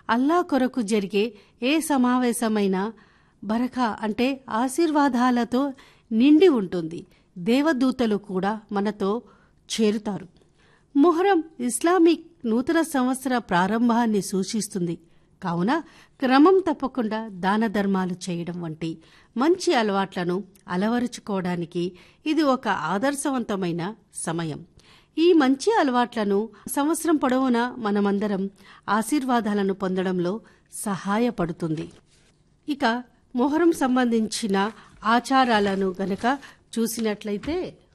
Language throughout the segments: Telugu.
అల్లా కొరకు జరిగే ఏ సమావేశమైనా బరఖా అంటే ఆశీర్వాదాలతో నిండి ఉంటుంది దేవదూతలు కూడా మనతో చేరుతారు మొహరం ఇస్లామిక్ నూతన సంవత్సర ప్రారంభాన్ని సూచిస్తుంది కావున క్రమం తప్పకుండా దాన ధర్మాలు చేయడం వంటి మంచి అలవాట్లను అలవరుచుకోవడానికి ఇది ఒక ఆదర్శవంతమైన సమయం ఈ మంచి అలవాట్లను సంవత్సరం పొడవునా మనమందరం ఆశీర్వాదాలను పొందడంలో సహాయపడుతుంది ఇక మొహరం సంబంధించిన ఆచారాలను గనక చూసినట్లయితే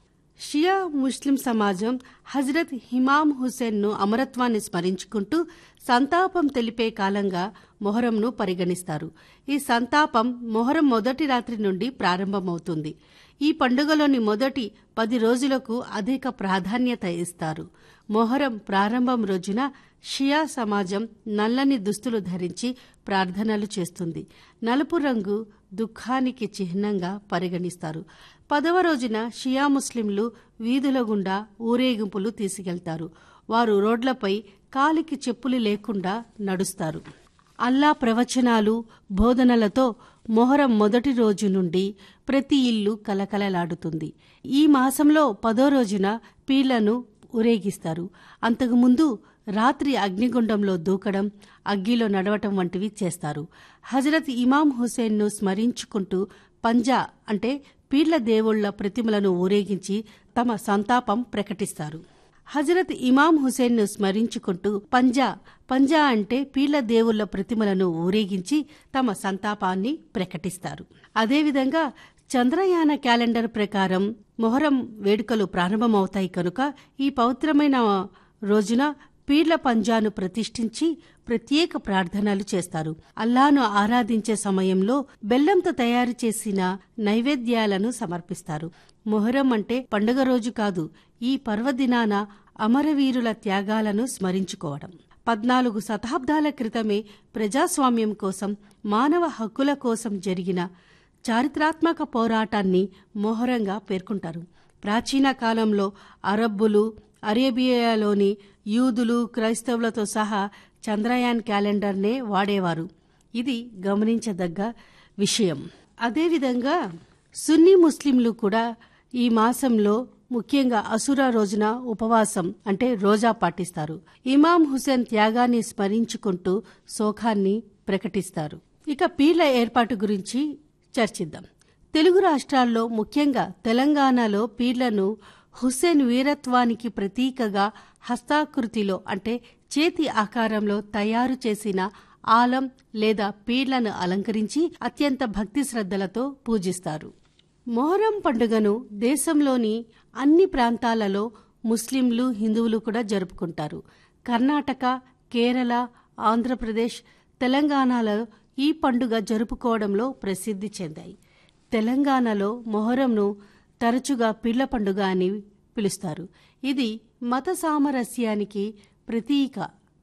షియా ముస్లిం సమాజం హజరత్ హిమాం హుసేన్ను అమరత్వాన్ని స్మరించుకుంటూ సంతాపం తెలిపే కాలంగా మొహరంను పరిగణిస్తారు ఈ సంతాపం మొహరం మొదటి రాత్రి నుండి ప్రారంభమవుతుంది ఈ పండుగలోని మొదటి పది రోజులకు అధిక ప్రాధాన్యత ఇస్తారు మొహరం ప్రారంభం రోజున షియా సమాజం నల్లని దుస్తులు ధరించి ప్రార్థనలు చేస్తుంది నలుపు రంగు దుఃఖానికి చిహ్నంగా పరిగణిస్తారు పదవ రోజున షియా ముస్లింలు వీధుల గుండా ఊరేగింపులు తీసుకెళ్తారు వారు రోడ్లపై కాలికి చెప్పులు లేకుండా నడుస్తారు అల్లా ప్రవచనాలు బోధనలతో మొహరం మొదటి రోజు నుండి ప్రతి ఇల్లు కలకలలాడుతుంది ఈ మాసంలో పదో రోజున పీళ్లను ఊరేగిస్తారు అంతకుముందు రాత్రి అగ్నిగుండంలో దూకడం అగ్గిలో నడవటం వంటివి చేస్తారు హజరత్ ఇమాం హుసేన్ను స్మరించుకుంటూ పంజా అంటే పీళ్ల దేవుళ్ల ప్రతిమలను ఊరేగించి తమ సంతాపం ప్రకటిస్తారు హజరత్ ఇమాం హుసేన్ను స్మరించుకుంటూ పంజా పంజా అంటే పీళ్ల దేవుళ్ల ప్రతిమలను ఊరేగించి తమ సంతాపాన్ని ప్రకటిస్తారు అదేవిధంగా చంద్రయాన క్యాలెండర్ ప్రకారం మొహరం వేడుకలు ప్రారంభమవుతాయి కనుక ఈ పవిత్రమైన రోజున పీర్ల పంజాను ప్రతిష్ఠించి ప్రత్యేక ప్రార్థనలు చేస్తారు అల్లాను ఆరాధించే సమయంలో బెల్లంతో తయారు చేసిన నైవేద్యాలను సమర్పిస్తారు మొహరం అంటే పండుగ రోజు కాదు ఈ పర్వదినాన అమరవీరుల త్యాగాలను స్మరించుకోవడం పద్నాలుగు శతాబ్దాల క్రితమే ప్రజాస్వామ్యం కోసం మానవ హక్కుల కోసం జరిగిన చారిత్రాత్మక పోరాటాన్ని మొహరంగా పేర్కొంటారు ప్రాచీన కాలంలో అరబ్బులు అరేబియాలోని యూదులు క్రైస్తవులతో సహా చంద్రయాన్ క్యాలెండర్నే వాడేవారు ఇది గమనించదగ్గ విషయం అదేవిధంగా సున్నీ ముస్లింలు కూడా ఈ మాసంలో ముఖ్యంగా అసురా రోజున ఉపవాసం అంటే రోజా పాటిస్తారు ఇమాం హుసేన్ త్యాగాన్ని స్మరించుకుంటూ శోకాన్ని ప్రకటిస్తారు ఇక పీర్ల ఏర్పాటు గురించి చర్చిద్దాం తెలుగు రాష్ట్రాల్లో ముఖ్యంగా తెలంగాణలో పీర్లను హుస్సేన్ వీరత్వానికి ప్రతీకగా హస్తాకృతిలో అంటే చేతి ఆకారంలో తయారు చేసిన ఆలం లేదా పీర్లను అలంకరించి అత్యంత భక్తి శ్రద్ధలతో పూజిస్తారు మొహరం పండుగను దేశంలోని అన్ని ప్రాంతాలలో ముస్లింలు హిందువులు కూడా జరుపుకుంటారు కర్ణాటక కేరళ ఆంధ్రప్రదేశ్ తెలంగాణలో ఈ పండుగ జరుపుకోవడంలో ప్రసిద్ధి చెందాయి తెలంగాణలో మొహరంను తరచుగా పిళ్ల పండుగ అని పిలుస్తారు ఇది మత సామరస్యానికి ప్రతీక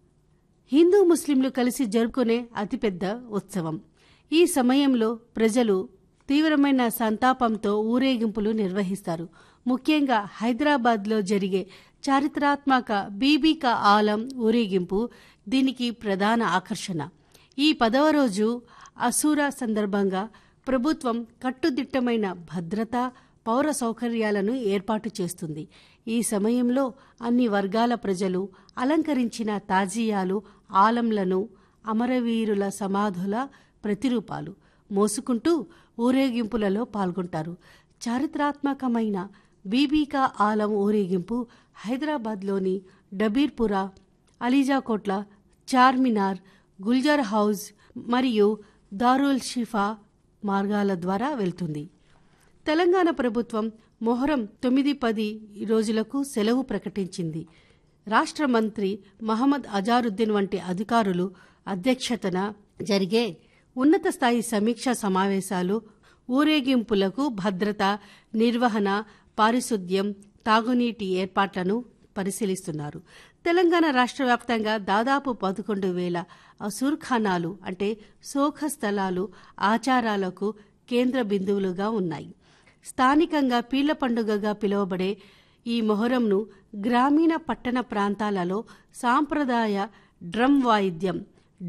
హిందూ ముస్లింలు కలిసి జరుపుకునే అతిపెద్ద ఉత్సవం ఈ సమయంలో ప్రజలు తీవ్రమైన సంతాపంతో ఊరేగింపులు నిర్వహిస్తారు ముఖ్యంగా హైదరాబాద్లో జరిగే చారిత్రాత్మక బీబీకా ఆలం ఊరేగింపు దీనికి ప్రధాన ఆకర్షణ ఈ పదవ రోజు అసూరా సందర్భంగా ప్రభుత్వం కట్టుదిట్టమైన భద్రత పౌర సౌకర్యాలను ఏర్పాటు చేస్తుంది ఈ సమయంలో అన్ని వర్గాల ప్రజలు అలంకరించిన తాజీయాలు ఆలంలను అమరవీరుల సమాధుల ప్రతిరూపాలు మోసుకుంటూ ఊరేగింపులలో పాల్గొంటారు చారిత్రాత్మకమైన బీబీకా ఆలం ఊరేగింపు హైదరాబాద్లోని డబీర్పురా అలీజాకోట్ల చార్మినార్ గుల్జర్ హౌజ్ మరియు దారుల్ షిఫా మార్గాల ద్వారా వెళ్తుంది తెలంగాణ ప్రభుత్వం మొహరం తొమ్మిది పది రోజులకు సెలవు ప్రకటించింది రాష్ట్ర మంత్రి మహమ్మద్ అజారుద్దీన్ వంటి అధికారులు అధ్యక్షతన జరిగే ఉన్నత స్థాయి సమీక్షా సమావేశాలు ఊరేగింపులకు భద్రత నిర్వహణ పారిశుద్ధ్యం తాగునీటి ఏర్పాట్లను పరిశీలిస్తున్నారు తెలంగాణ రాష్ట్ర వ్యాప్తంగా దాదాపు పదకొండు వేల అసూర్ఖానాలు అంటే శోక స్థలాలు ఆచారాలకు కేంద్ర బిందువులుగా ఉన్నాయి స్థానికంగా పీళ్ల పండుగగా పిలువబడే ఈ మొహరంను గ్రామీణ పట్టణ ప్రాంతాలలో సాంప్రదాయ డ్రమ్ వాయిద్యం